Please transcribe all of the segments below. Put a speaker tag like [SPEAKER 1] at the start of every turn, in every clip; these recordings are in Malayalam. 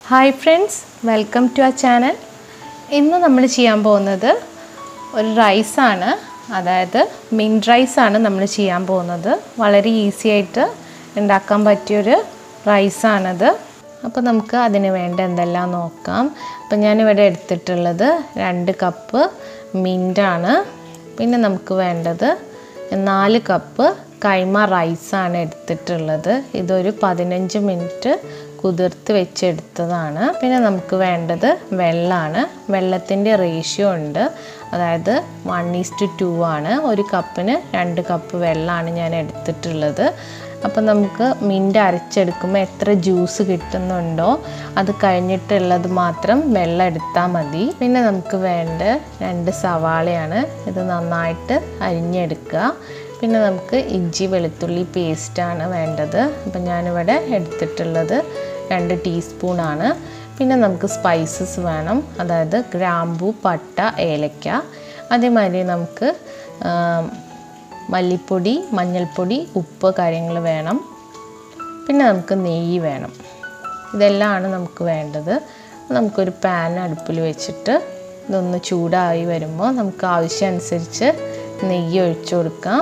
[SPEAKER 1] ഹായ് ഫ്രണ്ട്സ് വെൽക്കം ടു ആ ചാനൽ ഇന്ന് നമ്മൾ ചെയ്യാൻ പോകുന്നത് ഒരു റൈസാണ് അതായത് മിൻറ്റ് റൈസാണ് നമ്മൾ ചെയ്യാൻ പോകുന്നത് വളരെ ഈസി ആയിട്ട് ഉണ്ടാക്കാൻ പറ്റിയൊരു റൈസാണത് അപ്പോൾ നമുക്ക് അതിന് വേണ്ട എന്തെല്ലാം നോക്കാം അപ്പോൾ ഞാനിവിടെ എടുത്തിട്ടുള്ളത് രണ്ട് കപ്പ് മിൻറ്റാണ് പിന്നെ നമുക്ക് വേണ്ടത് നാല് കപ്പ് കൈമ റൈസാണ് എടുത്തിട്ടുള്ളത് ഇതൊരു പതിനഞ്ച് മിനിറ്റ് കുതിർത്ത് വെച്ചെടുത്തതാണ് പിന്നെ നമുക്ക് വേണ്ടത് വെള്ളമാണ് വെള്ളത്തിൻ്റെ റേഷ്യോ ഉണ്ട് അതായത് വൺ ഈസ്റ്റ് ടു ആണ് ഒരു കപ്പിന് രണ്ട് കപ്പ് വെള്ളമാണ് ഞാൻ എടുത്തിട്ടുള്ളത് അപ്പം നമുക്ക് മിൻ്റ് അരച്ചെടുക്കുമ്പോൾ എത്ര ജ്യൂസ് കിട്ടുന്നുണ്ടോ അത് കഴിഞ്ഞിട്ടുള്ളത് മാത്രം വെള്ളം എടുത്താൽ മതി പിന്നെ നമുക്ക് വേണ്ട രണ്ട് സവാളയാണ് ഇത് നന്നായിട്ട് അരിഞ്ഞെടുക്കുക പിന്നെ നമുക്ക് ഇഞ്ചി വെളുത്തുള്ളി പേസ്റ്റാണ് വേണ്ടത് അപ്പം ഞാനിവിടെ എടുത്തിട്ടുള്ളത് രണ്ട് ടീസ്പൂണാണ് പിന്നെ നമുക്ക് സ്പൈസസ് വേണം അതായത് ഗ്രാമ്പൂ പട്ട ഏലക്ക അതേമാതിരി നമുക്ക് മല്ലിപ്പൊടി മഞ്ഞൾപ്പൊടി ഉപ്പ് കാര്യങ്ങൾ വേണം പിന്നെ നമുക്ക് നെയ്യ് വേണം ഇതെല്ലാമാണ് നമുക്ക് വേണ്ടത് നമുക്കൊരു പാൻ അടുപ്പിൽ വെച്ചിട്ട് ഇതൊന്ന് ചൂടായി വരുമ്പോൾ നമുക്ക് ആവശ്യമനുസരിച്ച് നെയ്യ് ഒഴിച്ചു കൊടുക്കാം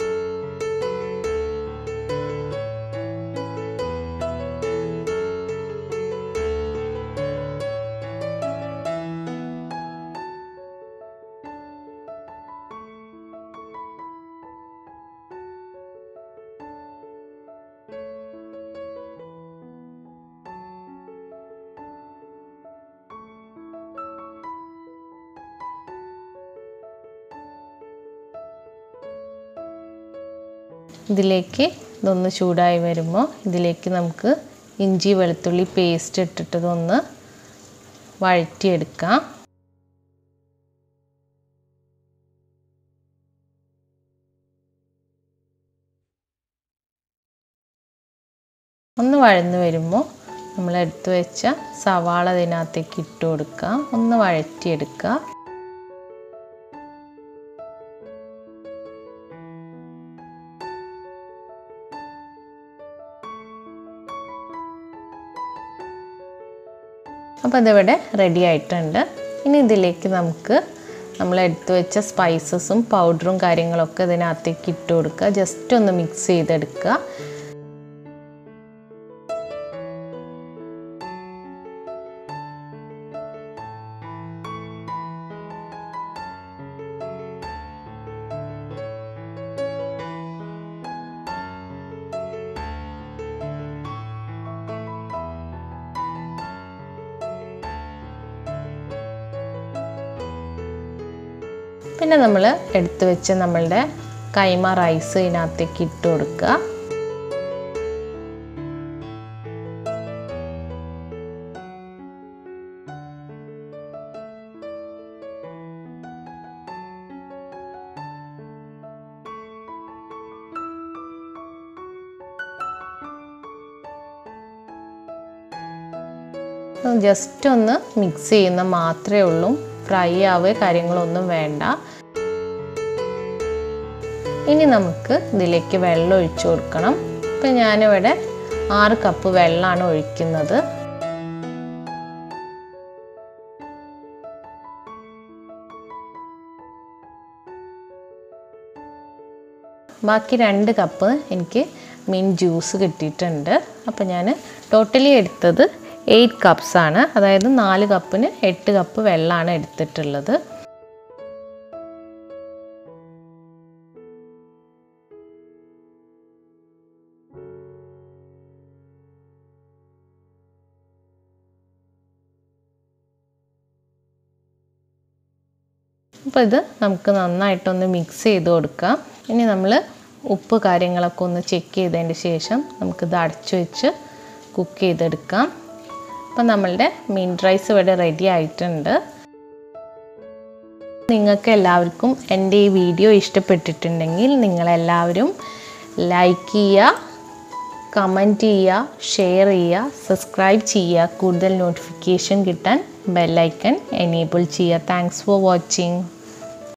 [SPEAKER 1] ഇതിലേക്ക് ഇതൊന്ന് ചൂടായി വരുമ്പോൾ ഇതിലേക്ക് നമുക്ക് ഇഞ്ചി വെളുത്തുള്ളി പേസ്റ്റ് ഇട്ടിട്ട് ഇതൊന്ന് വഴറ്റിയെടുക്കാം ഒന്ന് വഴന്ന് വരുമ്പോൾ നമ്മൾ എടുത്തു വെച്ച സവാള അതിനകത്തേക്ക് ഇട്ട് കൊടുക്കാം ഒന്ന് വഴറ്റിയെടുക്കുക അപ്പോൾ അതിവിടെ റെഡി ആയിട്ടുണ്ട് ഇനി ഇതിലേക്ക് നമുക്ക് നമ്മൾ എടുത്തു വെച്ച സ്പൈസസും പൗഡറും കാര്യങ്ങളൊക്കെ ഇതിനകത്തേക്ക് ഇട്ട് കൊടുക്കുക ജസ്റ്റ് ഒന്ന് മിക്സ് ചെയ്തെടുക്കുക പിന്നെ നമ്മൾ എടുത്തു വെച്ച നമ്മളുടെ കൈമ റൈസ് ഇതിനകത്തേക്ക് ഇട്ട് കൊടുക്കുക ജസ്റ്റ് ഒന്ന് മിക്സ് ചെയ്യുന്ന മാത്രമേ ഉള്ളൂ ഫ്രൈ ആവുക കാര്യങ്ങളൊന്നും വേണ്ട ഇനി നമുക്ക് ഇതിലേക്ക് വെള്ളം ഒഴിച്ചു കൊടുക്കണം ഇപ്പം ഞാനിവിടെ ആറ് കപ്പ് വെള്ളമാണ് ഒഴിക്കുന്നത് ബാക്കി രണ്ട് കപ്പ് എനിക്ക് മീൻ ജ്യൂസ് കിട്ടിയിട്ടുണ്ട് അപ്പോൾ ഞാൻ ടോട്ടലി എടുത്തത് എയ്റ്റ് കപ്സ് ആണ് അതായത് നാല് കപ്പിന് എട്ട് കപ്പ് വെള്ളമാണ് എടുത്തിട്ടുള്ളത് അപ്പോൾ ഇത് നമുക്ക് നന്നായിട്ടൊന്ന് മിക്സ് ചെയ്ത് കൊടുക്കാം ഇനി നമ്മൾ ഉപ്പ് കാര്യങ്ങളൊക്കെ ഒന്ന് ചെക്ക് ചെയ്തതിന് ശേഷം നമുക്കിത് അടച്ചു വെച്ച് കുക്ക് ചെയ്തെടുക്കാം അപ്പം നമ്മളുടെ മീൻ റൈസ് ഇവിടെ റെഡി ആയിട്ടുണ്ട് നിങ്ങൾക്ക് എല്ലാവർക്കും എൻ്റെ ഈ വീഡിയോ ഇഷ്ടപ്പെട്ടിട്ടുണ്ടെങ്കിൽ നിങ്ങളെല്ലാവരും ലൈക്ക് ചെയ്യുക കമൻറ്റ് ചെയ്യുക ഷെയർ ചെയ്യുക സബ്സ്ക്രൈബ് ചെയ്യുക കൂടുതൽ നോട്ടിഫിക്കേഷൻ കിട്ടാൻ ബെല്ലൈക്കൺ എനേബിൾ ചെയ്യുക താങ്ക്സ് ഫോർ വാച്ചിങ്